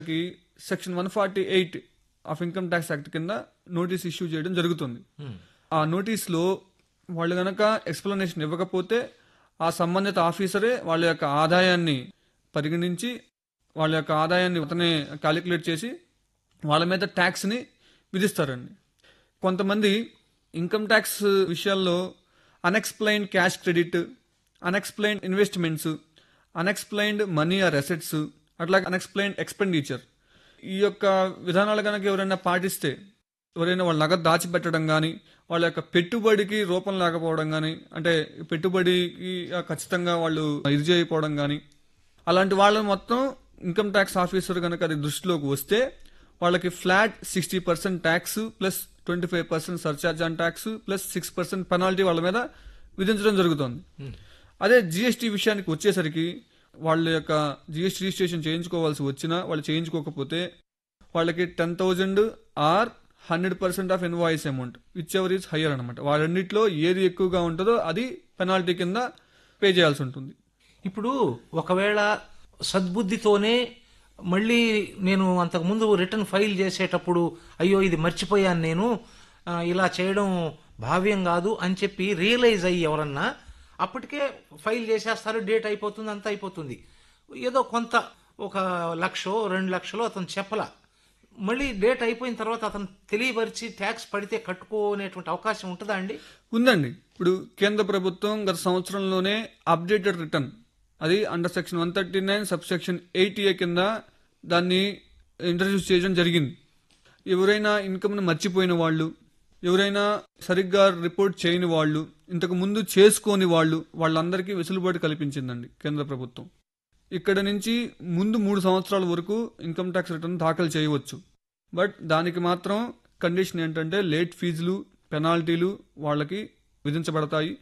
కి section one forty eight of income tax act కింద notice issue చేయడం జరుగుతుంది ఆ నోటీస్లో వాళ్ళు గనక ఎక్స్ప్లెనేషన్ ఇవ్వకపోతే ఆ సంబంధిత ఆఫీసరే వాళ్ళ యొక్క ఆదాయాన్ని పరిగణించి వాళ్ళ యొక్క ఆదాయాన్ని అతనే క్యాలిక్యులేట్ చేసి వాళ్ళ మీద ట్యాక్స్ని విధిస్తారండి కొంతమంది ఇన్కమ్ ట్యాక్స్ విషయాల్లో unexplained cash credit unexplained investments unexplained money or assets అట్లాగే అన్ఎక్స్ప్లెయిన్డ్ ఎక్స్పెండిచర్ ఈ యొక్క విధానాలు కనుక ఎవరైనా పాటిస్తే ఎవరైనా వాళ్ళ నగదు దాచిపెట్టడం కానీ వాళ్ళ యొక్క పెట్టుబడికి రూపం లేకపోవడం కానీ అంటే పెట్టుబడికి ఖచ్చితంగా వాళ్ళు ఇది చేయకపోవడం కానీ అలాంటి వాళ్ళని మొత్తం ఇన్కమ్ ట్యాక్స్ ఆఫీసర్ కనుక అది దృష్టిలోకి వస్తే వాళ్ళకి flat sixty percent tax plus twenty five percent surcharge on tax plus six percent penalty వాళ్ళ మీద విధించడం జరుగుతుంది అదే జిఎస్టీ విషయానికి వచ్చేసరికి వాళ్ళ యొక్క జిఎస్టీ రిజిస్ట్రేషన్ చేయించుకోవాల్సి వచ్చినా వాళ్ళు చేయించుకోకపోతే వాళ్ళకి ten thousand or hundred percent of invoice amount whichever is higher అనమాట వాళ్ళన్నింటిలో ఏది ఎక్కువగా ఉంటుందో అది పెనాల్టీ కింద పే చేయాల్సి ఉంటుంది ఇప్పుడు ఒకవేళ సద్బుద్ధితోనే మళ్ళీ నేను అంతకుముందు రిటర్న్ ఫైల్ చేసేటప్పుడు అయ్యో ఇది మర్చిపోయాను నేను ఆ, ఇలా చేయడం భావ్యం కాదు అని చెప్పి రియలైజ్ అయ్యి ఎవరన్నా అప్పటికే ఫైల్ చేసేస్తారు డేట్ అయిపోతుంది అంతా అయిపోతుంది ఏదో కొంత ఒక లక్షో రెండు లక్షలో అతను చెప్పలా మళ్ళీ డేట్ అయిపోయిన తర్వాత అతను తెలియపరిచి ట్యాక్స్ పడితే కట్టుకోనేటువంటి అవకాశం ఉంటుందా అండి ఉందండి ఇప్పుడు కేంద్ర ప్రభుత్వం గత సంవత్సరంలోనే అప్డేటెడ్ రిటర్న్ అది under section one thirty nine sub section eighty A కింద దాన్ని ఇంట్రడ్యూస్ చేయడం జరిగింది ఎవరైనా ఇన్కమ్ని మర్చిపోయిన వాళ్ళు ఎవరైనా సరిగ్గా రిపోర్ట్ చేయని వాళ్ళు ఇంతకు ముందు చేసుకోని వాళ్ళు వాళ్ళందరికీ వెసులుబాటు కల్పించిందండి కేంద్ర ప్రభుత్వం ఇక్కడ నుంచి ముందు మూడు సంవత్సరాల వరకు ఇన్కమ్ ట్యాక్స్ రిటర్న్ దాఖలు చేయవచ్చు బట్ దానికి మాత్రం కండిషన్ ఏంటంటే లేట్ ఫీజులు పెనాల్టీలు వాళ్ళకి విధించబడతాయి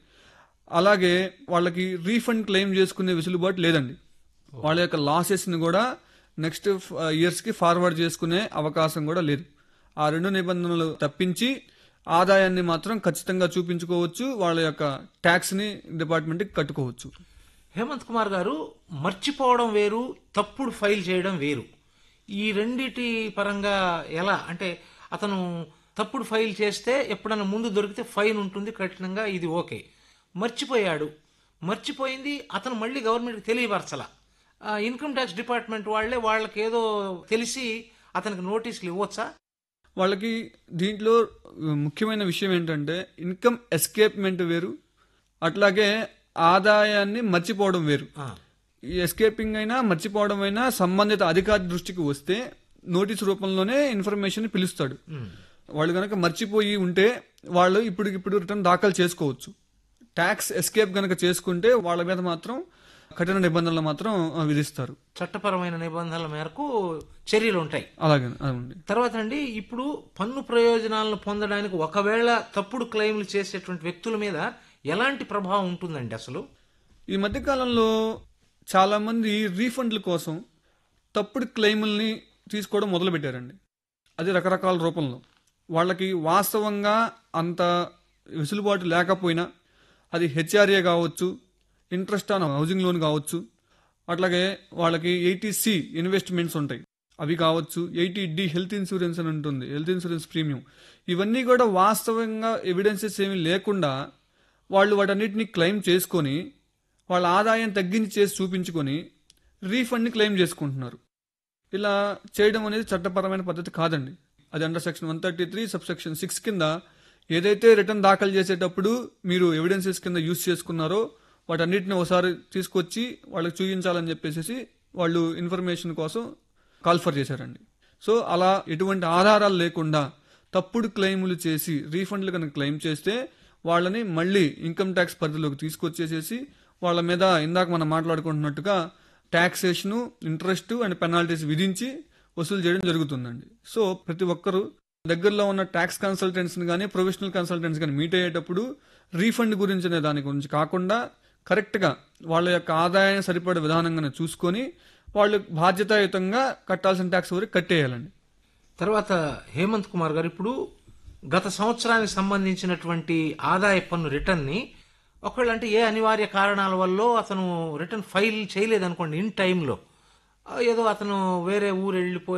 అలాగే వాళ్ళకి రీఫండ్ క్లెయిమ్ చేసుకునే వెసులుబాటు లేదండి వాళ్ళ యొక్క లాసెస్ని కూడా నెక్స్ట్ ఇయర్స్కి ఫార్వర్డ్ చేసుకునే అవకాశం కూడా లేదు ఆ రెండు నిబంధనలు తప్పించి ఆదాయాన్ని మాత్రం ఖచ్చితంగా చూపించుకోవచ్చు వాళ్ళ యొక్క ట్యాక్స్ని డిపార్ట్మెంట్కి కట్టుకోవచ్చు హేమంత్ కుమార్ గారు మర్చిపోవడం వేరు తప్పుడు ఫైల్ చేయడం వేరు ఈ రెండిటి పరంగా ఎలా అంటే అతను తప్పుడు ఫైల్ చేస్తే ఎప్పుడైనా ముందు దొరికితే ఫైన్ ఉంటుంది కఠినంగా ఇది ఓకే మర్చిపోయాడు మర్చిపోయింది అతను మళ్ళీ గవర్నమెంట్కి తెలియపరచల ఆ, ఇన్కమ్ ట్యాక్స్ డిపార్ట్మెంట్ వాళ్ళే వాళ్ళకి ఏదో తెలిసి అతనికి నోటీసులు ఇవ్వచ్చా వాళ్ళకి దీంట్లో ముఖ్యమైన విషయం ఏంటంటే ఇన్కమ్ ఎస్కేప్మెంట్ వేరు అట్లాగే ఆదాయాన్ని మర్చిపోవడం వేరు ఆ, ఈ ఎస్కేపింగ్ అయినా మర్చిపోవడం అయినా సంబంధిత అధికారి దృష్టికి వస్తే నోటీస్ రూపంలోనే ఇన్ఫర్మేషన్ పిలుస్తాడు వాళ్ళు కనుక మర్చిపోయి ఉంటే వాళ్ళు ఇప్పుడు ఇప్పుడు రిటర్న్ దాఖలు చేసుకోవచ్చు ట్యాక్స్ ఎస్కేప్ గనక చేసుకుంటే వాళ్ళ మీద మాత్రం కఠిన నిబంధనలు మాత్రం ఆ, విధిస్తారు చట్టపరమైన నిబంధనల మేరకు చర్యలు ఉంటాయి అలాగే అవునండి తర్వాత అండి ఇప్పుడు పన్ను ప్రయోజనాలను పొందడానికి ఒకవేళ తప్పుడు క్లెయిమ్లు చేసేటువంటి వ్యక్తుల మీద ఎలాంటి ప్రభావం ఉంటుందండి అసలు ఈ మధ్యకాలంలో చాలామంది రీఫండ్ల కోసం తప్పుడు క్లెయిముల్ని తీసుకోవడం మొదలుపెట్టారండి అది రకరకాల రూపంలో వాళ్ళకి వాస్తవంగా అంత వెసులుబాటు లేకపోయినా అది హెచ్ఆర్ఏ కావచ్చు ఇంట్రెస్ట్ ఆన్ హౌసింగ్ లోన్ కావచ్చు అట్లాగే వాళ్ళకి ఎయిటీ సి ఇన్వెస్ట్మెంట్స్ ఉంటాయి అవి కావచ్చు ఎయిటీ డి హెల్త్ ఇన్సూరెన్స్ అని ఉంటుంది హెల్త్ ఇన్సూరెన్స్ ప్రీమియం ఇవన్నీ కూడా వాస్తవంగా ఎవిడెన్సెస్ ఏమీ లేకుండా వాళ్ళు వాటన్నిటిని క్లెయిమ్ చేసుకొని వాళ్ళ ఆదాయం తగ్గించి చేసి చూపించుకొని రీఫండ్ని క్లెయిమ్ చేసుకుంటున్నారు ఇలా చేయడం అనేది చట్టపరమైన పద్ధతి కాదండి అది under section one thirty three sub section six కింద ఏదైతే రిటర్న్ దాఖలు చేసేటప్పుడు మీరు ఎవిడెన్సెస్ కింద యూజ్ చేసుకున్నారో వాటన్నిటిని ఒకసారి తీసుకొచ్చి వాళ్ళకి చూపించాలని చెప్పేసి వాళ్ళు ఇన్ఫర్మేషన్ కోసం కాల్ఫర్ చేశారండి సో అలా ఎటువంటి ఆధారాలు లేకుండా తప్పుడు క్లెయిములు చేసి రీఫండ్లు కనుక క్లెయిమ్ చేస్తే వాళ్ళని మళ్ళీ ఇన్కమ్ ట్యాక్స్ పరిధిలోకి తీసుకొచ్చేసేసి వాళ్ళ మీద ఇందాక మనం మాట్లాడుకుంటున్నట్టుగా ట్యాక్సేషను ఇంట్రెస్ట్ అండ్ పెనాల్టీస్ విధించి వసూలు చేయడం జరుగుతుందండి సో ప్రతి ఒక్కరూ దగ్గరలో ఉన్న ట్యాక్స్ కన్సల్టెంట్స్ని కానీ ప్రొఫెషనల్ కన్సల్టెంట్స్ కానీ మీట్ అయ్యేటప్పుడు రీఫండ్ గురించి అనే దాని గురించి కాకుండా కరెక్ట్గా వాళ్ళ యొక్క ఆదాయాన్ని సరిపడే విధానంగానే చూసుకొని వాళ్ళు బాధ్యతాయుతంగా కట్టాల్సిన ట్యాక్స్ వరకు కట్టేయాలండి తర్వాత హేమంత్ కుమార్ గారు ఇప్పుడు గత సంవత్సరానికి సంబంధించినటువంటి ఆదాయ పన్ను రిటర్న్ ని ఒకవేళ అంటే ఏ అనివార్య కారణాల వల్ల అతను రిటర్న్ ఫైల్ చేయలేదనుకోండి ఇన్ టైంలో ఏదో అతను వేరే ఊరు వెళ్ళిపోయి